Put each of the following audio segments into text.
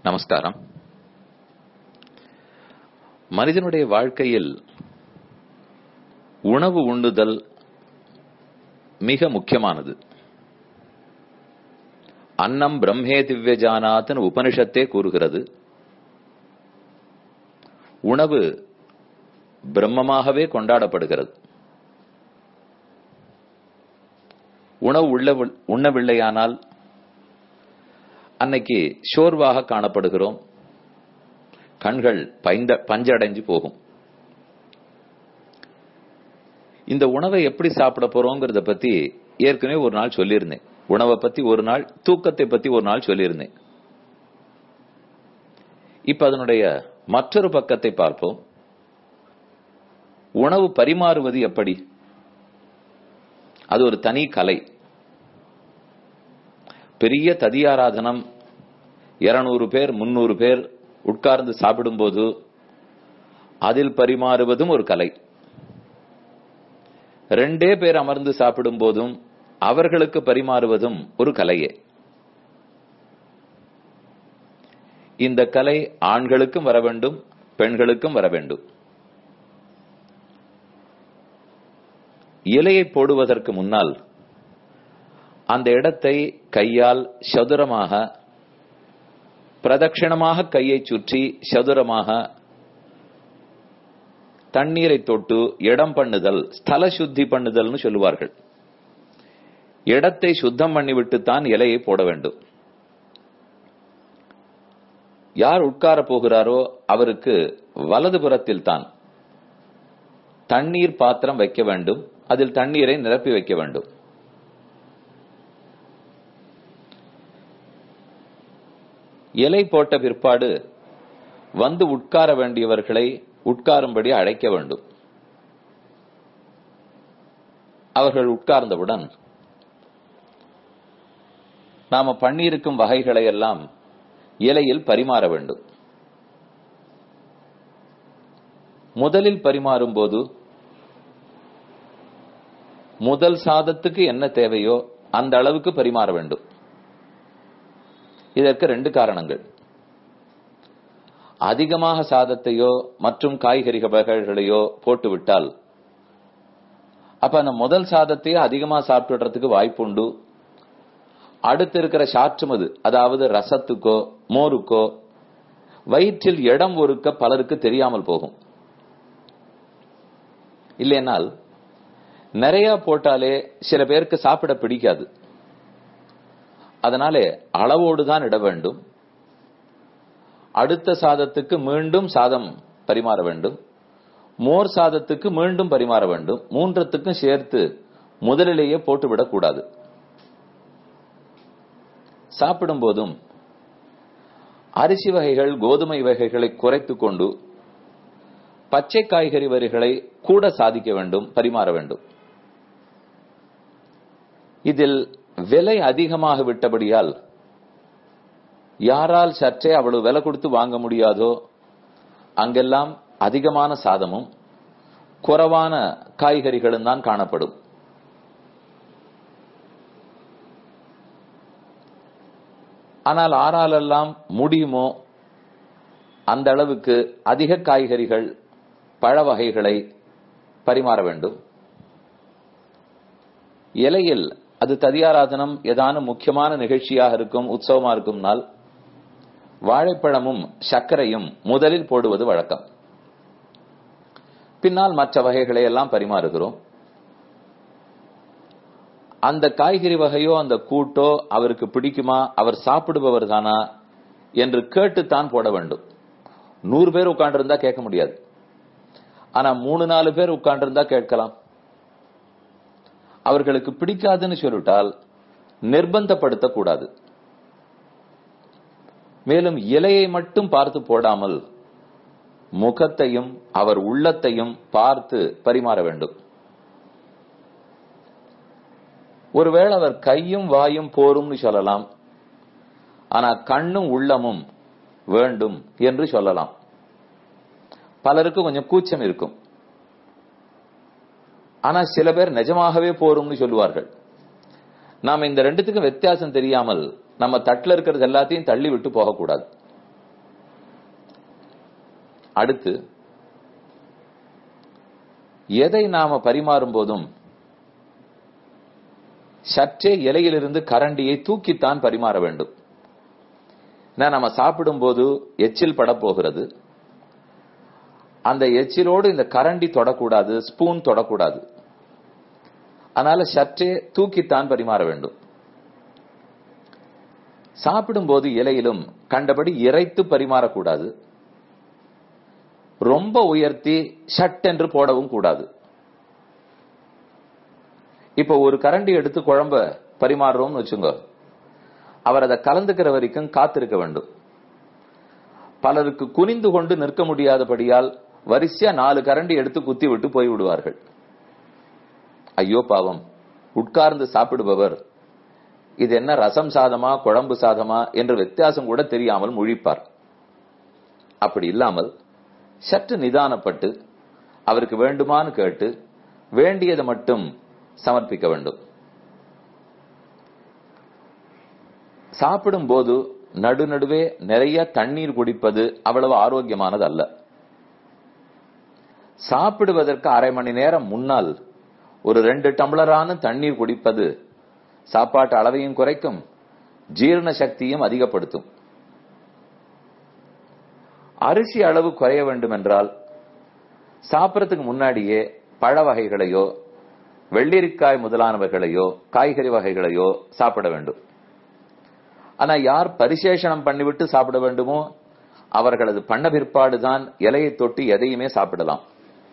நமஸ்காரம் மனிதனுடைய வாழ்க்கையில் உணவு உண்ணுதல் மிக முக்கியமானது அன்னம் பிரம்மே திவ்யஜானாத்னு உபனிஷத்தே கூறுகிறது உணவு பிரம்மமாகவே கொண்டாடப்படுகிறது உணவு உள்ள உண்ணவில்லையானால் அன்னைக்கு சோர்வாக காணப்படுகிறோம் கண்கள் பைந்த பஞ்சடைஞ்சு போகும் இந்த உணவை எப்படி சாப்பிட போறோங்கிறத பத்தி ஏற்கனவே ஒரு நாள் சொல்லியிருந்தேன் உணவை பத்தி ஒரு நாள் தூக்கத்தை பத்தி ஒரு நாள் சொல்லியிருந்தேன் இப்ப அதனுடைய மற்றொரு பக்கத்தை பார்ப்போம் உணவு பரிமாறுவது எப்படி அது ஒரு தனி கலை பெரிய ததியாராதனம் இருநூறு பேர் முன்னூறு பேர் உட்கார்ந்து சாப்பிடும்போது அதில் பரிமாறுவதும் ஒரு கலை ரெண்டே பேர் அமர்ந்து சாப்பிடும் போதும் அவர்களுக்கு பரிமாறுவதும் ஒரு கலையே இந்த கலை ஆண்களுக்கும் வர வேண்டும் பெண்களுக்கும் வர வேண்டும் இலையை போடுவதற்கு முன்னால் அந்த இடத்தை கையால் சதுரமாக பிரதட்சிணமாக கையை சுற்றி சதுரமாக தண்ணீரை தொட்டு இடம் பண்ணுதல் ஸ்தல சுத்தி பண்ணுதல்னு சொல்லுவார்கள் இடத்தை சுத்தம் பண்ணிவிட்டு தான் இலையை போட வேண்டும் யார் உட்கார போகிறாரோ அவருக்கு வலதுபுறத்தில் தான் தண்ணீர் பாத்திரம் வைக்க வேண்டும் அதில் தண்ணீரை நிரப்பி வைக்க வேண்டும் இலை போட்ட பிற்பாடு வந்து உட்கார வேண்டியவர்களை உட்காரும்படி அழைக்க வேண்டும் அவர்கள் உட்கார்ந்தவுடன் நாம பண்ணியிருக்கும் வகைகளை எல்லாம் இலையில் பரிமாற வேண்டும் முதலில் பரிமாறும் போது முதல் சாதத்துக்கு என்ன தேவையோ அந்த அளவுக்கு பரிமாற வேண்டும் இதற்கு ரெண்டு காரணங்கள் அதிகமாக சாதத்தையோ மற்றும் காய்கறி வகைகளையோ போட்டுவிட்டால் அப்ப அந்த முதல் சாதத்தையே அதிகமா சாப்பிடுறதுக்கு வாய்ப்புண்டு அடுத்து இருக்கிற சாற்றுமது அதாவது ரசத்துக்கோ மோருக்கோ வயிற்றில் இடம் ஒருக்க பலருக்கு தெரியாமல் போகும் இல்லைனால் நிறைய போட்டாலே சில பேருக்கு சாப்பிட பிடிக்காது அதனாலே அளவோடு தான் இட வேண்டும் அடுத்த சாதத்துக்கு மீண்டும் சாதம் பரிமாற வேண்டும் மோர் சாதத்துக்கு மீண்டும் பரிமாற வேண்டும் மூன்றத்துக்கும் சேர்த்து முதலிலேயே போட்டுவிடக் கூடாது சாப்பிடும் போதும் அரிசி வகைகள் கோதுமை வகைகளை குறைத்துக் கொண்டு பச்சை காய்கறி வரிகளை கூட சாதிக்க வேண்டும் பரிமாற வேண்டும் இதில் விலை அதிகமாக விட்டபடியால் யாரால் சற்றே அவ்வளவு விலை கொடுத்து வாங்க முடியாதோ அங்கெல்லாம் அதிகமான சாதமும் குறைவான காய்கறிகளும் தான் காணப்படும் ஆனால் ஆறாலெல்லாம் முடியுமோ அந்த அளவுக்கு அதிக காய்கறிகள் பழ வகைகளை பரிமாற வேண்டும் இலையில் அது ததியாராதனம் ஏதானும் முக்கியமான நிகழ்ச்சியாக இருக்கும் உற்சவமா இருக்கும் நாள் வாழைப்பழமும் சர்க்கரையும் முதலில் போடுவது வழக்கம் பின்னால் மற்ற வகைகளை எல்லாம் பரிமாறுகிறோம் அந்த காய்கறி வகையோ அந்த கூட்டோ அவருக்கு பிடிக்குமா அவர் சாப்பிடுபவர் தானா என்று கேட்டுத்தான் போட வேண்டும் நூறு பேர் உட்காண்டிருந்தா கேட்க முடியாது ஆனா மூணு நாலு பேர் உட்காண்டிருந்தா கேட்கலாம் அவர்களுக்கு பிடிக்காதுன்னு சொல்லிட்டால் நிர்பந்தப்படுத்தக்கூடாது மேலும் இலையை மட்டும் பார்த்து போடாமல் முகத்தையும் அவர் உள்ளத்தையும் பார்த்து பரிமாற வேண்டும் ஒருவேளை அவர் கையும் வாயும் போரும்னு சொல்லலாம் ஆனா கண்ணும் உள்ளமும் வேண்டும் என்று சொல்லலாம் பலருக்கு கொஞ்சம் கூச்சம் இருக்கும் ஆனா சில பேர் நிஜமாகவே போரும்னு சொல்லுவார்கள் நாம இந்த ரெண்டுத்துக்கும் வித்தியாசம் தெரியாமல் நம்ம தட்டுல இருக்கிறது எல்லாத்தையும் தள்ளி விட்டு போகக்கூடாது அடுத்து எதை நாம பரிமாறும் போதும் சற்றே இலையிலிருந்து கரண்டியை தூக்கித்தான் பரிமாற வேண்டும் நம்ம சாப்பிடும் போது எச்சில் பட போகிறது அந்த எச்சிலோடு இந்த கரண்டி தொடக்கூடாது ஸ்பூன் தொடக்கூடாது அதனால சற்றே தூக்கித்தான் பரிமாற வேண்டும் சாப்பிடும் போது இலையிலும் கண்டபடி இறைத்து பரிமாறக்கூடாது ரொம்ப உயர்த்தி ஷட் என்று போடவும் கூடாது இப்ப ஒரு கரண்டி எடுத்து குழம்ப பரிமாறுறோம்னு வச்சுங்க அவர் அதை கலந்துக்கிற வரைக்கும் காத்திருக்க வேண்டும் பலருக்கு குனிந்து கொண்டு நிற்க முடியாதபடியால் வரிசையா நாலு கரண்டி எடுத்து குத்தி விட்டு போய் விடுவார்கள் ஐயோ பாவம் உட்கார்ந்து சாப்பிடுபவர் இது என்ன ரசம் சாதமா குழம்பு சாதமா என்ற வித்தியாசம் கூட தெரியாமல் முழிப்பார் அப்படி இல்லாமல் சற்று நிதானப்பட்டு அவருக்கு வேண்டுமான்னு கேட்டு வேண்டியதை மட்டும் சமர்ப்பிக்க வேண்டும் சாப்பிடும் போது நடுநடுவே நிறைய தண்ணீர் குடிப்பது அவ்வளவு ஆரோக்கியமானது அல்ல சாப்பிடுவதற்கு அரை மணி நேரம் முன்னால் ஒரு ரெண்டு டம்ளரான தண்ணீர் குடிப்பது சாப்பாட்டு அளவையும் குறைக்கும் ஜீரண சக்தியும் அதிகப்படுத்தும் அரிசி அளவு குறைய வேண்டும் என்றால் சாப்பிடறதுக்கு முன்னாடியே பழ வகைகளையோ வெள்ளரிக்காய் முதலானவர்களையோ காய்கறி வகைகளையோ சாப்பிட வேண்டும் ஆனா யார் பரிசேஷனம் பண்ணிவிட்டு சாப்பிட வேண்டுமோ அவர்களது பண்ண பிற்பாடுதான் இலையை தொட்டு எதையுமே சாப்பிடலாம்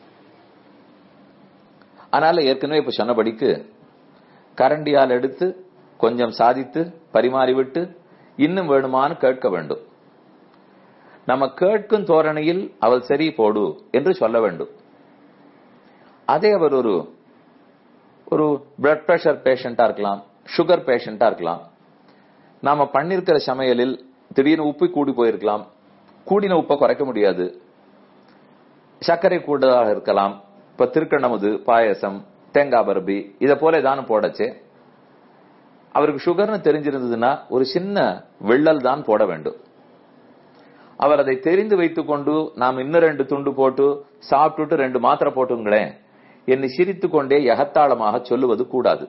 அதனால ஏற்கனவே இப்ப சொன்னபடிக்கு கரண்டியால் எடுத்து கொஞ்சம் சாதித்து பரிமாறிவிட்டு இன்னும் வேணுமான்னு கேட்க வேண்டும் நம்ம கேட்கும் தோரணையில் அவள் சரி போடு என்று சொல்ல வேண்டும் அதே அவர் ஒரு ஒரு பிளட் பிரஷர் பேஷண்டா இருக்கலாம் சுகர் பேஷண்டா இருக்கலாம் நாம பண்ணிருக்கிற சமையலில் திடீர்னு உப்பு கூடி போயிருக்கலாம் கூடின உப்பை குறைக்க முடியாது சர்க்கரை கூடுதலாக இருக்கலாம் இப்ப திருக்கணமுது பாயசம் தேங்காய் பருப்பி இத போல ஏதானு போடச்சு அவருக்கு சுகர்னு தெரிஞ்சிருந்ததுன்னா ஒரு சின்ன வெள்ளல் தான் போட வேண்டும் அவர் அதை தெரிந்து வைத்துக் கொண்டு நாம் இன்னும் ரெண்டு துண்டு போட்டு சாப்பிட்டுட்டு ரெண்டு மாத்திரை போட்டுங்களேன் என்னை சிரித்துக் கொண்டே எகத்தாளமாக சொல்லுவது கூடாது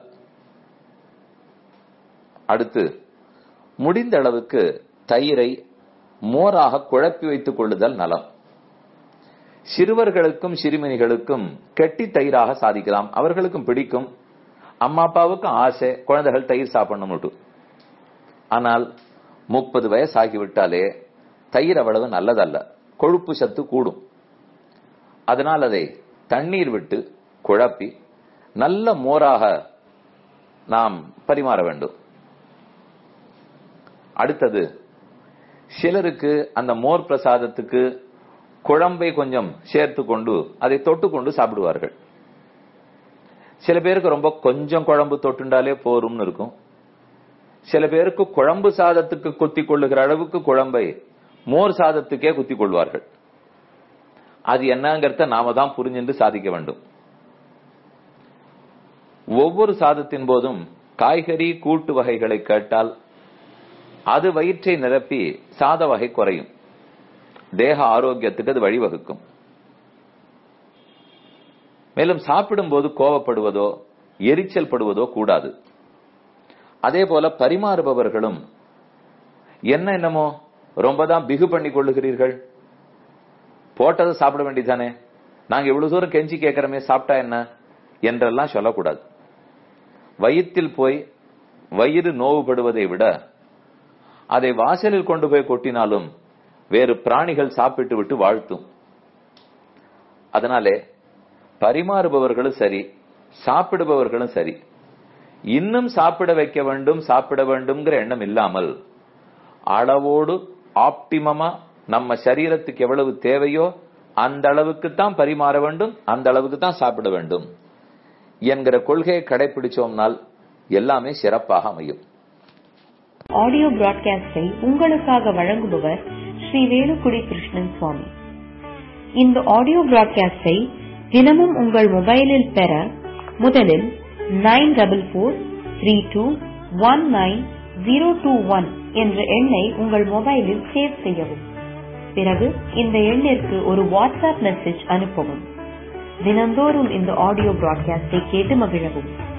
அடுத்து முடிந்த அளவுக்கு தயிரை மோராக குழப்பி வைத்துக் கொள்ளுதல் நலம் சிறுவர்களுக்கும் சிறுமினிகளுக்கும் கெட்டி தயிராக சாதிக்கலாம் அவர்களுக்கும் பிடிக்கும் அம்மா அப்பாவுக்கும் ஆசை குழந்தைகள் தயிர் சாப்பிடணும் ஆனால் முப்பது வயசு ஆகிவிட்டாலே தயிர் அவ்வளவு நல்லதல்ல கொழுப்பு சத்து கூடும் அதனால் அதை தண்ணீர் விட்டு குழப்பி நல்ல மோராக நாம் பரிமாற வேண்டும் அடுத்தது சிலருக்கு அந்த மோர் பிரசாதத்துக்கு குழம்பை கொஞ்சம் சேர்த்து கொண்டு அதை தொட்டு கொண்டு சாப்பிடுவார்கள் சில பேருக்கு ரொம்ப கொஞ்சம் குழம்பு தொட்டுண்டாலே போரும்னு இருக்கும் சில பேருக்கு குழம்பு சாதத்துக்கு குத்தி கொள்ளுகிற அளவுக்கு குழம்பை மோர் சாதத்துக்கே குத்தி கொள்வார்கள் அது என்னங்கிறத நாம தான் புரிஞ்சுட்டு சாதிக்க வேண்டும் ஒவ்வொரு சாதத்தின் போதும் காய்கறி கூட்டு வகைகளை கேட்டால் அது வயிற்றை நிரப்பி சாத வகை குறையும் தேக ஆரோக்கியத்துக்கு அது வழிவகுக்கும் மேலும் சாப்பிடும் போது கோவப்படுவதோ எரிச்சல் படுவதோ கூடாது அதே போல பரிமாறுபவர்களும் என்ன என்னமோ ரொம்ப தான் பிகு பண்ணி கொள்ளுகிறீர்கள் போட்டதை சாப்பிட வேண்டியதானே நாங்க இவ்வளவு தூரம் கெஞ்சி கேட்கிறோமே சாப்பிட்டா என்ன என்றெல்லாம் சொல்லக்கூடாது வயிற்றில் போய் வயிறு நோவுபடுவதை விட அதை வாசலில் கொண்டு போய் கொட்டினாலும் வேறு பிராணிகள் சாப்பிட்டு விட்டு வாழ்த்தும் அதனாலே பரிமாறுபவர்களும் சரி சாப்பிடுபவர்களும் சரி இன்னும் சாப்பிட வைக்க வேண்டும் சாப்பிட வேண்டும்ங்கிற எண்ணம் இல்லாமல் அளவோடு ஆப்டிமமா நம்ம சரீரத்துக்கு எவ்வளவு தேவையோ அந்த அளவுக்கு தான் பரிமாற வேண்டும் அந்த அளவுக்கு தான் சாப்பிட வேண்டும் என்கிற கொள்கையை கடைபிடிச்சோம்னால் எல்லாமே சிறப்பாக அமையும் ஆடியோ பிராட்காஸ்டை உங்களுக்காக வழங்குபவர் ஸ்ரீ வேலுக்குடி கிருஷ்ணன் சுவாமி இந்த ஆடியோ பிராட்காஸ்டை தினமும் உங்கள் மொபைலில் பெற முதலில் nine double four three two one nine zero two one என்ற எண்ணை உங்கள் மொபைலில் சேவ் செய்யவும் பிறகு இந்த எண்ணிற்கு ஒரு வாட்ஸ்அப் மெசேஜ் அனுப்பவும் தினந்தோறும் இந்த ஆடியோ பிராட்காஸ்டை கேட்டு மகிழவும்